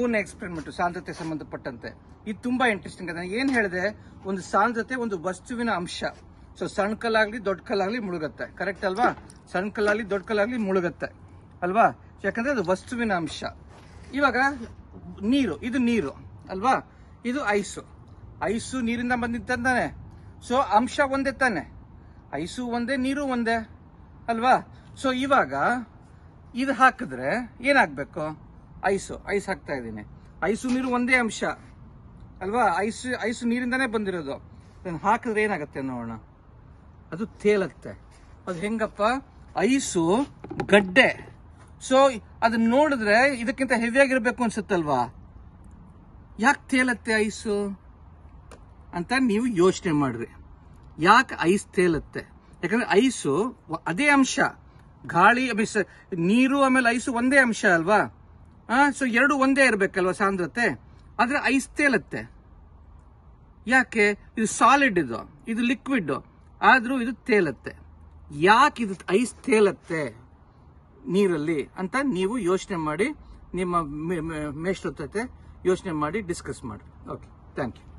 ಮೂರನೇ ಎಕ್ಸ್ಪೆರಿಮೆಂಟ್ ಸಾಂದ್ರತೆ ಸಂಬಂಧಪಟ್ಟಂತೆ ಇದು ತುಂಬಾ ಇಂಟ್ರೆಸ್ಟಿಂಗ್ ಅದ ಏನ್ ಹೇಳಿದೆ ಒಂದು ಸಾಂದ್ರತೆ ಒಂದು ವಸ್ತುವಿನ ಅಂಶ ಸೊ ಸಣ್ಣ ಕಲ್ಲಾಗ್ಲಿ ದೊಡ್ಡ ಕಲ್ಲಾಗ್ಲಿ ಮುಳುಗತ್ತೆ ಕರೆಕ್ಟ್ ಅಲ್ವಾ ಸಣ್ಣ ಕಲ್ಲಾಗ್ಲಿ ದೊಡ್ಡ ಕಲ್ಲಾಗ್ಲಿ ಮುಳುಗತ್ತೆ ಅಲ್ವಾ ಯಾಕಂದ್ರೆ ಅದು ವಸ್ತುವಿನ ಅಂಶ ಇವಾಗ ನೀರು ಇದು ನೀರು ಅಲ್ವಾ ಇದು ಐಸು ಐಸು ನೀರಿಂದ ಬಂದಿದ್ದಾನೆ ಸೊ ಅಂಶ ಒಂದೇ ತಾನೆ ಐಸು ಒಂದೇ ನೀರು ಒಂದೇ ಅಲ್ವಾ ಸೊ ಇವಾಗ ಇದು ಹಾಕಿದ್ರೆ ಏನಾಗ್ಬೇಕು ಐಸು ಐಸ್ ಹಾಕ್ತಾ ಇದ್ದೀನಿ ಐಸು ನೀರು ಒಂದೇ ಅಂಶ ಅಲ್ವಾ ಐಸು ಐಸು ನೀರಿಂದಾನೇ ಬಂದಿರೋದು ಅದನ್ನ ಹಾಕಿದ್ರೆ ಏನಾಗುತ್ತೆ ನೋಡೋಣ ಅದು ತೇಲತ್ತೆ ಅದು ಹೆಂಗಪ್ಪ ಐಸು ಗಡ್ಡೆ ಸೊ ಅದನ್ನ ನೋಡಿದ್ರೆ ಇದಕ್ಕಿಂತ ಹೆವಿಯಾಗಿರ್ಬೇಕು ಅನ್ಸುತ್ತಲ್ವಾ ಯಾಕೆ ತೇಲತ್ತೆ ಐಸು ಅಂತ ನೀವು ಯೋಚನೆ ಮಾಡ್ರಿ ಯಾಕೆ ಐಸ್ ತೇಲತ್ತೆ ಯಾಕಂದ್ರೆ ಐಸು ವ- ಅದೇ ಅಂಶ ಗಾಳಿ I mean, ನೀರು ಆಮೇಲೆ ಐಸು ಒಂದೇ ಅಂಶ ಅಲ್ವಾ ಸೊ ಎರಡು ಒಂದೇ ಇರ್ಬೇಕಲ್ವಾ ಸಾಂದ್ರತೆ ಆದ್ರೆ ಐಸ್ ತೇಲತ್ತೆ ಯಾಕೆ ಇದು ಸಾಲಿಡ್ ಇದು ಇದು ಲಿಕ್ವಿಡ್ ಆದ್ರೂ ಇದು ತೇಲತ್ತೆ ಯಾಕೆ ಇದು ಐಸ್ ತೇಲತ್ತೆ ನೀರಲ್ಲಿ ಅಂತ ನೀವು ಯೋಚನೆ ಮಾಡಿ ನಿಮ್ಮ ಮೇಷ್ಟ್ರ ಜೊತೆ ಯೋಚನೆ ಮಾಡಿ ಡಿಸ್ಕಸ್ ಮಾಡಿ ಓಕೆ ಥ್ಯಾಂಕ್ ಯು